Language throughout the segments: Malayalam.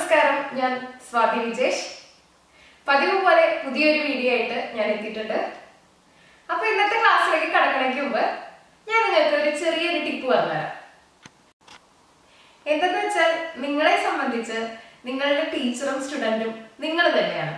നമസ്കാരം ഞാൻ സ്വാതി വിജേഷ് പതിവ് പോലെ പുതിയൊരു വീഡിയോ ആയിട്ട് ഞാൻ എത്തിയിട്ടുണ്ട് അപ്പൊ ഇന്നത്തെ ക്ലാസ്സിലേക്ക് കടക്കണമെങ്കിൽ മുമ്പ് ഞാൻ നിങ്ങൾക്ക് ഒരു ചെറിയൊരു ടിപ്പ് പറഞ്ഞുതരാം എന്തെന്ന് വെച്ചാൽ നിങ്ങളെ സംബന്ധിച്ച് നിങ്ങളുടെ ടീച്ചറും സ്റ്റുഡന്റും നിങ്ങൾ തന്നെയാണ്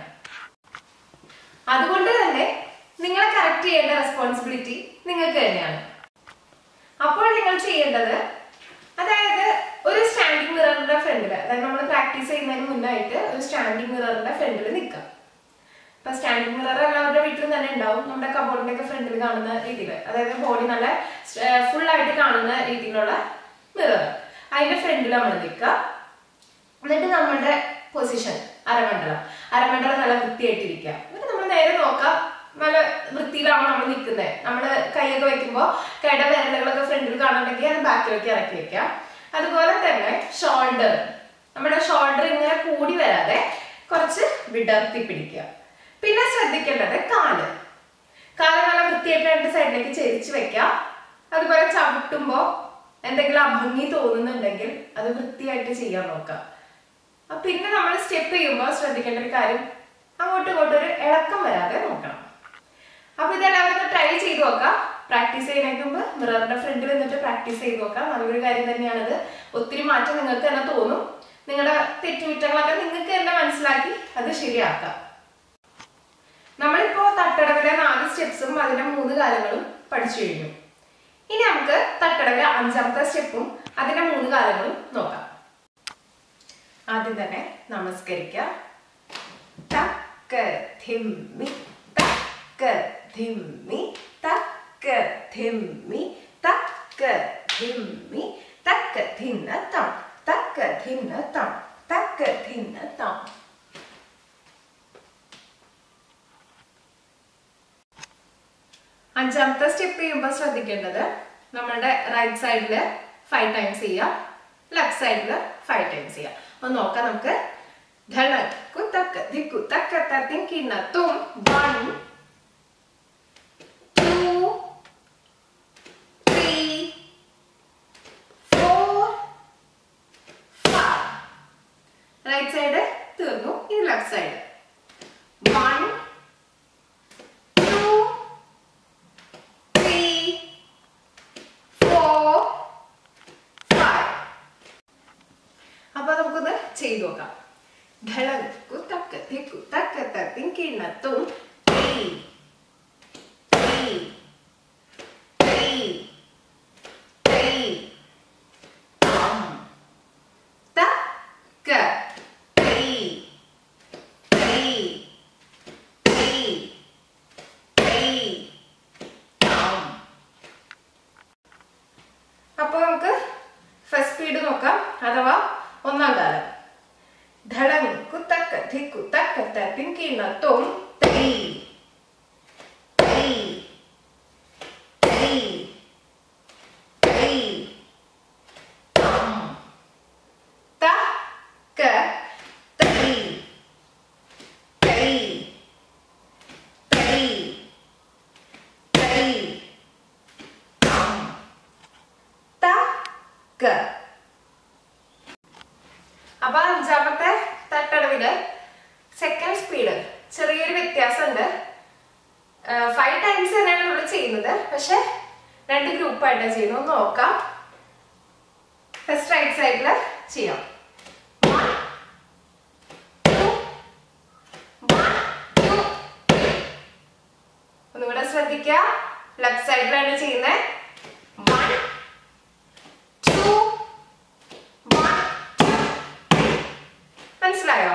അതുകൊണ്ട് തന്നെ നിങ്ങളെ കറക്റ്റ് ചെയ്യേണ്ട റെസ്പോൺസിബിലിറ്റി നിങ്ങൾക്ക് തന്നെയാണ് അപ്പോൾ നിങ്ങൾ ചെയ്യേണ്ടത് അതായത് ഒരു സ്റ്റാൻഡിങ് മിററിന്റെ ഫ്രണ്ടിൽ അതായത് നമ്മൾ പ്രാക്ടീസ് ചെയ്യുന്നതിന് മുന്നായിട്ട് ഒരു സ്റ്റാൻഡിങ് മിററിന്റെ ഫ്രണ്ടിൽ നിൽക്കാം ഇപ്പൊ സ്റ്റാൻഡിങ് മിറർ എല്ലാവരുടെ വീട്ടിലും തന്നെ ഉണ്ടാവും നമ്മുടെ കബോർഡിന്റെ ഒക്കെ ഫ്രണ്ടിൽ കാണുന്ന രീതിയിൽ അതായത് ബോഡി നല്ല ഫുൾ ആയിട്ട് കാണുന്ന രീതിയിലുള്ള മിറർ അതിന്റെ ഫ്രണ്ടിൽ നമ്മൾ നിൽക്കുക എന്നിട്ട് നമ്മളുടെ പൊസിഷൻ അരമണ്ഡലം അരമണ്ഡലം നല്ല വൃത്തിയായിട്ടിരിക്കുക എന്നിട്ട് നമ്മൾ നേരെ നോക്കാം നല്ല വൃത്തിയിലാണ് നമ്മൾ നിൽക്കുന്നത് നമ്മൾ കൈയൊക്കെ വെക്കുമ്പോൾ കൈയുടെ വിരലുകളൊക്കെ ഫ്രണ്ടിൽ കാണുന്നുണ്ടെങ്കിൽ അത് ബാക്കിലേക്ക് ഇറക്കി വെക്കാം അതുപോലെ തന്നെ ഷോൾഡർ നമ്മുടെ ഷോൾഡർ ഇങ്ങനെ കൂടി വരാതെ കുറച്ച് വിടർത്തി പിടിക്കുക പിന്നെ ശ്രദ്ധിക്കേണ്ടത് കാല് കാല് നല്ല വൃത്തിയായിട്ട് രണ്ട് സൈഡിലേക്ക് ചെരിച്ച് വെക്കാം അതുപോലെ ചവിട്ടുമ്പോൾ എന്തെങ്കിലും അഭംഗി തോന്നുന്നുണ്ടെങ്കിൽ അത് വൃത്തിയായിട്ട് ചെയ്യാൻ നോക്കാം അപ്പൊ പിന്നെ നമ്മൾ സ്റ്റെപ്പ് ചെയ്യുമ്പോൾ ശ്രദ്ധിക്കേണ്ട ഒരു കാര്യം അങ്ങോട്ടും ഇങ്ങോട്ടും ഒരു ഇളക്കം വരാതെ നോക്കണം അപ്പൊ ഇതെല്ലാവരും ട്രൈ ചെയ്ത് നോക്കാം പ്രാക്ടീസ് ചെയ്യുന്നതിന് മുമ്പ് മിററിന്റെ ഫ്രണ്ടിൽ നിന്നിട്ട് പ്രാക്ടീസ് ചെയ്ത് നോക്കാം നല്ലൊരു കാര്യം തന്നെയാണിത് ഒത്തിരി മാറ്റം നിങ്ങൾക്ക് തന്നെ തോന്നും നിങ്ങളുടെ തെറ്റുകുറ്റങ്ങളൊക്കെ നിങ്ങൾക്ക് തന്നെ മനസ്സിലാക്കി അത് ശരിയാക്കാം നമ്മളിപ്പോ തട്ടടവിലെ നാല് സ്റ്റെപ്സും അതിന്റെ മൂന്ന് കാലങ്ങളും പഠിച്ചു കഴിഞ്ഞു ഇനി നമുക്ക് തട്ടടവിലെ അഞ്ചാമത്തെ സ്റ്റെപ്പും അതിന്റെ മൂന്ന് കാലങ്ങളും നോക്കാം ആദ്യം തന്നെ നമസ്കരിക്കാം തക്ക ധിമ്മി തക്ക ധിമ്മി തക്ക ധിമ്മി തക്ക ധിമ്മി തക്ക ധിന്ന തം തക്ക ധിന്ന തം തക്ക ധിന്ന തം അഞ്ചാമത്തെ സ്റ്റെപ്പ് ചെയ്യുമ്പോൾ ശ്രദ്ധിക്കേണ്ടത് നമ്മളുടെ റൈറ്റ് സൈഡിൽ ഫൈവ് ടൈംസ് ചെയ്യാം ലെഫ്റ്റ് സൈഡിൽ ഫൈവ് ടൈംസ് ചെയ്യാം ഒന്ന് നോക്കാം നമുക്ക് ധള കുത്തക്ക ദിക്കു തക്ക തത്തിങ്കിന്ന തും one two three four five right side തീർന്നു ഇനി left side one two three four five അപ്പൊ നമുക്കൊന്ന് ചെയ്തു നോക്കാം ധളക്കു തക്ക തിക്കു തക്ക തത്തിങ്കിണ്ണ തും ത്രീ ത്രീ ത്രീ ത്രീ തം തക്ക ത്രീ ത്രീ ത്രീ ത്രീ തം അപ്പൊ നമുക്ക് ഫസ്റ്റ് സ്പീഡ് നോക്കാം അഥവാ ഒന്നാം കാലം ധളം കുത്തക്ക ധിക്കു തക്ക തിങ്കിണ തും ത്രീ ത്രീ ത്രീ ത്രീ തം തക്ക ത്രീ ത്രീ ത്രീ ത്രീ തം തക്ക അപ്പൊ അഞ്ചാമത്തെ തട്ടടവില് സെക്കൻഡ് സ്പീഡ് ചെറിയൊരു വ്യത്യാസമുണ്ട് ഫൈവ് ടൈംസ് തന്നെയാണ് നമ്മൾ ചെയ്യുന്നത് പക്ഷെ രണ്ട് ഗ്രൂപ്പായിട്ടാണ് ചെയ്യുന്നത് ഒന്ന് നോക്കാം ഫസ്റ്റ് റൈറ്റ് സൈഡിൽ ചെയ്യാം One, two, one, two, three. ഒന്നുകൂടെ ശ്രദ്ധിക്കുക ലെഫ്റ്റ് സൈഡിലാണ് ചെയ്യുന്നത് വൺ ടു വൺ മനസ്സിലായോ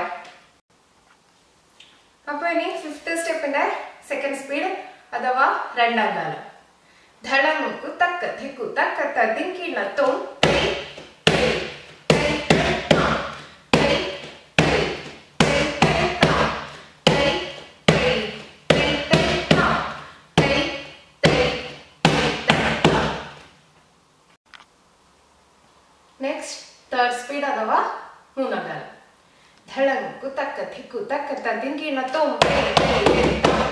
അപ്പൊ ഇനി ഫിഫ്ത്ത് സ്റ്റെപ്പിന്റെ സെക്കൻഡ് സ്പീഡ് അഥവാ രണ്ടാം കാലം ധളം കുത്തക്ക ധിക്കു തക്ക തിങ്കിണ തും ത്രീ ത്രീ ത്രീ താം ത്രീ ത്രീ ത്രീ ത്രീ താം ത്രീ ത്രീ ത്രീ ത്രീ താം ത്രീ ത്രീ ത്രീ താം നെക്സ്റ്റ് തേർഡ് സ്പീഡ് അഥവാ മൂന്നാം കാലം ധളം കുത്തക്ക ധിക്കു തക്ക തിങ്കിണ തും ത്രീ ത്രീ ത്രീ താം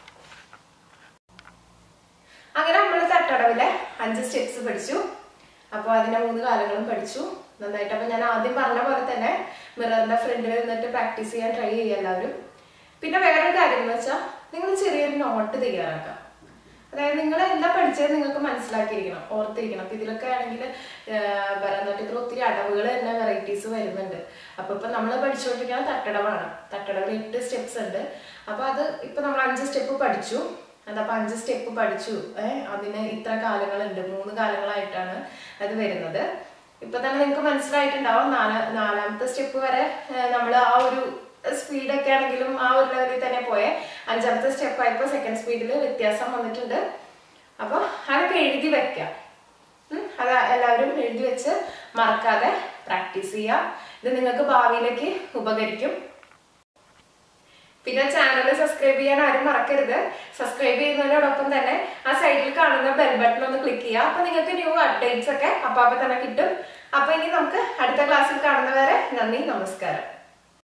അങ്ങനെ നമ്മൾ തട്ടടവിലെ അഞ്ച് സ്റ്റെപ്സ് പഠിച്ചു അപ്പോൾ അതിന്റെ മൂന്ന് കാലങ്ങളും പഠിച്ചു നന്നായിട്ട് അപ്പോൾ ഞാൻ ആദ്യം പറഞ്ഞ പോലെ തന്നെ മിററിന്റെ ഫ്രണ്ടിൽ നിന്നിട്ട് പ്രാക്ടീസ് ചെയ്യാൻ ട്രൈ ചെയ്യുക എല്ലാവരും പിന്നെ വേറൊരു കാര്യം എന്ന് വെച്ചാൽ നിങ്ങൾ ചെറിയൊരു നോട്ട് തയ്യാറാക്കാം അതായത് നിങ്ങൾ എന്താ പഠിച്ചത് നിങ്ങൾക്ക് മനസ്സിലാക്കിയിരിക്കണം ഓർത്തിരിക്കണം അപ്പൊ ഇതിലൊക്കെ ആണെങ്കിൽ ഭരതനാട്യത്തിൽ ഒത്തിരി അടവുകൾ തന്നെ വെറൈറ്റീസ് വരുന്നുണ്ട് അപ്പൊ ഇപ്പൊ നമ്മൾ പഠിച്ചുകൊണ്ടിരിക്കുന്ന തട്ടടവാണ് തട്ടടവിൽ എട്ട് സ്റ്റെപ്സ് ഉണ്ട് അപ്പൊ അത് ഇപ്പൊ നമ്മൾ അഞ്ച് സ്റ്റെപ്പ് പഠിച്ചു അതപ്പോ അഞ്ച് സ്റ്റെപ്പ് പഠിച്ചു ഏഹ് അതിന് ഇത്ര കാലങ്ങളുണ്ട് മൂന്ന് കാലങ്ങളായിട്ടാണ് അത് വരുന്നത് ഇപ്പൊ തന്നെ നിങ്ങൾക്ക് മനസ്സിലായിട്ടുണ്ടാവും നാല നാലാമത്തെ സ്റ്റെപ്പ് വരെ നമ്മൾ ആ ഒരു സ്പീഡൊക്കെ ആണെങ്കിലും ആ ഒരു ലെവലിൽ തന്നെ പോയെ അഞ്ചാമത്തെ സ്റ്റെപ്പ് ആയപ്പോൾ സെക്കൻഡ് സ്പീഡിൽ വ്യത്യാസം വന്നിട്ടുണ്ട് അപ്പോൾ അതൊക്കെ എഴുതി വെക്കാം ഉം, അത് എല്ലാവരും എഴുതി വെച്ച് മറക്കാതെ പ്രാക്ടീസ് ചെയ്യാം ഇത് നിങ്ങൾക്ക് ഭാവിയിലേക്ക് ഉപകരിക്കും പിന്നെ ചാനൽ സബ്സ്ക്രൈബ് ചെയ്യാൻ ആരും മറക്കരുത് സബ്സ്ക്രൈബ് ചെയ്യുന്നതിനോടൊപ്പം തന്നെ ആ സൈഡിൽ കാണുന്ന ബെൽ ബട്ടൺ ഒന്ന് ക്ലിക്ക് ചെയ്യുക അപ്പൊ നിങ്ങൾക്ക് ന്യൂ അപ്ഡേറ്റ്സ് ഒക്കെ അപ്പൊ അപ്പൊ തന്നെ കിട്ടും അപ്പൊ ഇനി നമുക്ക് അടുത്ത ക്ലാസ്സിൽ കാണുന്നവരെ നന്ദി നമസ്കാരം